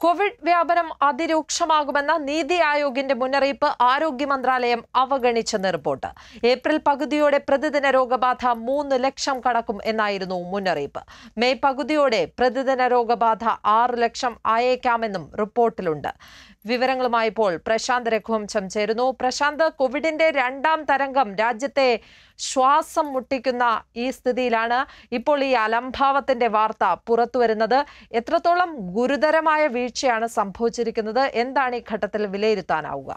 Covid വ്യാപനം അതിരൂക്ഷമാകുമെന്ന നീതി ആയോഗിന്റെ മുന്നറിയിപ്പ് ആരോഗ്യ മന്ത്രാലയം അവഗണിച്ചെന്ന് റിപ്പോർട്ട് ഏപ്രിൽ പകുതിയോടെ പ്രതിദിന രോഗബാധ മൂന്ന് ലക്ഷം കടക്കും എന്നായിരുന്നു മുന്നറിയിപ്പ് മെയ് പകുതിയോടെ പ്രതിദിന രോഗബാധ ആറ് ലക്ഷം ആയേക്കാമെന്നും റിപ്പോർട്ടിലുണ്ട് വിവരങ്ങളുമായി ഇപ്പോൾ പ്രശാന്ത് രഘുവംശം ചേരുന്നു പ്രശാന്ത് കോവിഡിന്റെ രണ്ടാം തരംഗം രാജ്യത്തെ ശ്വാസം മുട്ടിക്കുന്ന ഈ സ്ഥിതിയിലാണ് ഇപ്പോൾ ഈ അലംഭാവത്തിന്റെ വാർത്ത പുറത്തുവരുന്നത് എത്രത്തോളം ഗുരുതരമായ വീഴ്ചയാണ് സംഭവിച്ചിരിക്കുന്നത് എന്താണ് ഈ ഘട്ടത്തിൽ വിലയിരുത്താനാവുക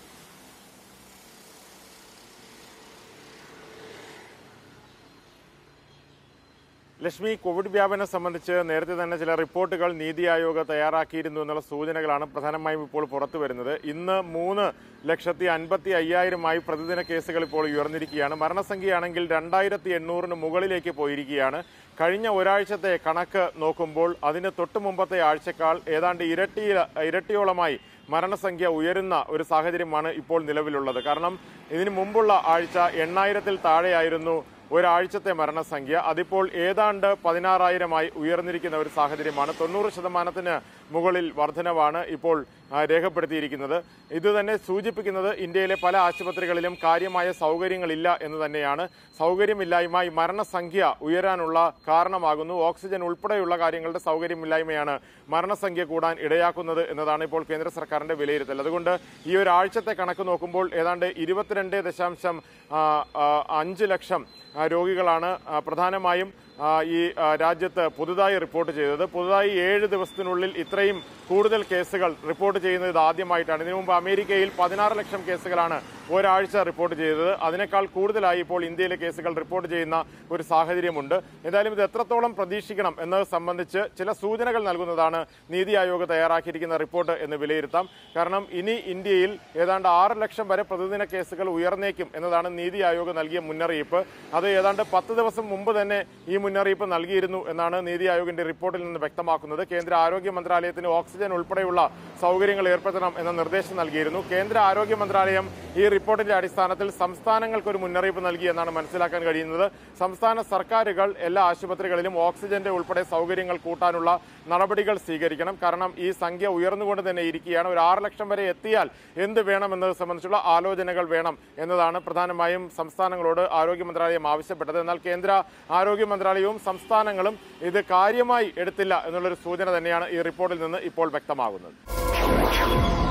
ലക്ഷ്മി കോവിഡ് വ്യാപനം സംബന്ധിച്ച് നേരത്തെ തന്നെ ചില റിപ്പോർട്ടുകൾ നീതി ആയോഗ് തയ്യാറാക്കിയിരുന്നു എന്നുള്ള സൂചനകളാണ് പ്രധാനമായും ഇപ്പോൾ പുറത്തു വരുന്നത് ഇന്ന് മൂന്ന് ലക്ഷത്തി അൻപത്തി അയ്യായിരമായി പ്രതിദിന കേസുകൾ ഇപ്പോൾ ഉയർന്നിരിക്കുകയാണ് മരണസംഖ്യയാണെങ്കിൽ രണ്ടായിരത്തി എണ്ണൂറിന് മുകളിലേക്ക് പോയിരിക്കുകയാണ് കഴിഞ്ഞ ഒരാഴ്ചത്തെ കണക്ക് നോക്കുമ്പോൾ അതിന് തൊട്ടു മുമ്പത്തെ ആഴ്ചക്കാൾ ഏതാണ്ട് ഇരട്ടി ഇരട്ടിയോളമായി മരണസംഖ്യ ഉയരുന്ന ഒരു സാഹചര്യമാണ് ഇപ്പോൾ നിലവിലുള്ളത് കാരണം ഇതിനു മുമ്പുള്ള ആഴ്ച എണ്ണായിരത്തിൽ താഴെയായിരുന്നു ഒരാഴ്ചത്തെ മരണസംഖ്യ അതിപ്പോൾ ഏതാണ്ട് പതിനാറായിരമായി ഉയർന്നിരിക്കുന്ന ഒരു സാഹചര്യമാണ് തൊണ്ണൂറ് ശതമാനത്തിന് മുകളിൽ വർധനവാണ് ഇപ്പോൾ ആ, രേഖപ്പെടുത്തിയിരിക്കുന്നത് ഇത് തന്നെ സൂചിപ്പിക്കുന്നത് ഇന്ത്യയിലെ പല ആശുപത്രികളിലും കാര്യമായ സൗകര്യങ്ങളില്ല എന്ന് തന്നെയാണ് സൗകര്യമില്ലായ്മ ഈ മരണസംഖ്യ ഉയരാനുള്ള കാരണമാകുന്നു ഓക്സിജൻ ഉൾപ്പെടെയുള്ള കാര്യങ്ങളുടെ സൗകര്യമില്ലായ്മയാണ് മരണസംഖ്യ കൂടാൻ ഇടയാക്കുന്നത് എന്നതാണ് ഇപ്പോൾ കേന്ദ്ര സർക്കാരിന്റെ വിലയിരുത്തൽ അതുകൊണ്ട് ഈ ഒരാഴ്ചത്തെ കണക്ക് നോക്കുമ്പോൾ ഏതാണ്ട് ഇരുപത്തിരണ്ട് ദശാംശം ആ, ആ, അഞ്ച് ലക്ഷം ആ, രോഗികളാണ് ആ, പ്രധാനമായും ആ, ഈ ആ, രാജ്യത്ത് പുതുതായി റിപ്പോർട്ട് ചെയ്തത് പുതുതായി ഏഴ് ദിവസത്തിനുള്ളിൽ ഇത്രയും കൂടുതൽ കേസുകൾ റിപ്പോർട്ട് ചെയ്യുന്നത് ഇത് ആദ്യമായിട്ടാണ് ഇതിനു മുമ്പ് അമേരിക്കയിൽ പതിനാറ് ലക്ഷം കേസുകളാണ് ഒരാഴ്ച റിപ്പോർട്ട് ചെയ്തത് അതിനേക്കാൾ കൂടുതലായി ഇപ്പോൾ ഇന്ത്യയിലെ കേസുകൾ റിപ്പോർട്ട് ചെയ്യുന്ന ഒരു സാഹചര്യമുണ്ട് എന്തായാലും ഇത് എത്രത്തോളം പ്രതീക്ഷിക്കണം എന്നത് സംബന്ധിച്ച് ചില സൂചനകൾ നൽകുന്നതാണ് നീതി ആയോഗ് തയ്യാറാക്കിയിരിക്കുന്ന റിപ്പോർട്ട് എന്ന് വിലയിരുത്താം കാരണം ഇനി ഇന്ത്യയിൽ ഏതാണ്ട് ആറ് ലക്ഷം വരെ പ്രതിദിന കേസുകൾ ഉയർന്നേക്കും എന്നതാണ് നീതി ആയോഗ് നൽകിയ മുന്നറിയിപ്പ് അത് ഏതാണ്ട് പത്ത് ദിവസം മുമ്പ് തന്നെ ഈ മുന്നറിയിപ്പ് നൽകിയിരുന്നു എന്നാണ് നീതി ആയോഗിന്റെ റിപ്പോർട്ടിൽ നിന്ന് വ്യക്തമാക്കുന്നത് കേന്ദ്ര ആരോഗ്യ മന്ത്രാലയത്തിന് ഓക്സിജൻ ഉൾപ്പെടെയുള്ള സൗകര്യങ്ങൾ ഏർപ്പെടുത്തണം എന്ന നിർദ്ദേശം നൽകിയിരുന്നു കേന്ദ്ര ആരോഗ്യ മന്ത്രാലയം ഈ റിപ്പോർട്ടിന്റെ അടിസ്ഥാനത്തിൽ സംസ്ഥാനങ്ങൾക്ക് ഒരു മുന്നറിയിപ്പ് നൽകി എന്നാണ് മനസ്സിലാക്കാൻ കഴിയുന്നത് സംസ്ഥാന സർക്കാരുകൾ എല്ലാ ആശുപത്രികളിലും ഓക്സിജന്റെ ഉൾപ്പെടെ സൗകര്യങ്ങൾ കൂട്ടാനുള്ള നടപടികൾ സ്വീകരിക്കണം കാരണം ഈ സംഖ്യ ഉയർന്നുകൊണ്ട് തന്നെ ഇരിക്കുകയാണ് ഒരു ആറ് ലക്ഷം വരെ എത്തിയാൽ എന്ത് വേണം എന്നത് സംബന്ധിച്ചുള്ള ആലോചനകൾ വേണം എന്നതാണ് പ്രധാനമായും സംസ്ഥാനങ്ങളോട് ആരോഗ്യ മന്ത്രാലയം ആവശ്യപ്പെട്ടത് എന്നാൽ കേന്ദ്ര ആരോഗ്യ മന്ത്രാലയവും സംസ്ഥാനങ്ങളും ഇത് കാര്യമായി എടുത്തില്ല എന്നുള്ളൊരു സൂചന തന്നെയാണ് ഈ റിപ്പോർട്ടിൽ നിന്ന് ഇപ്പോൾ വ്യക്തമാകുന്നത്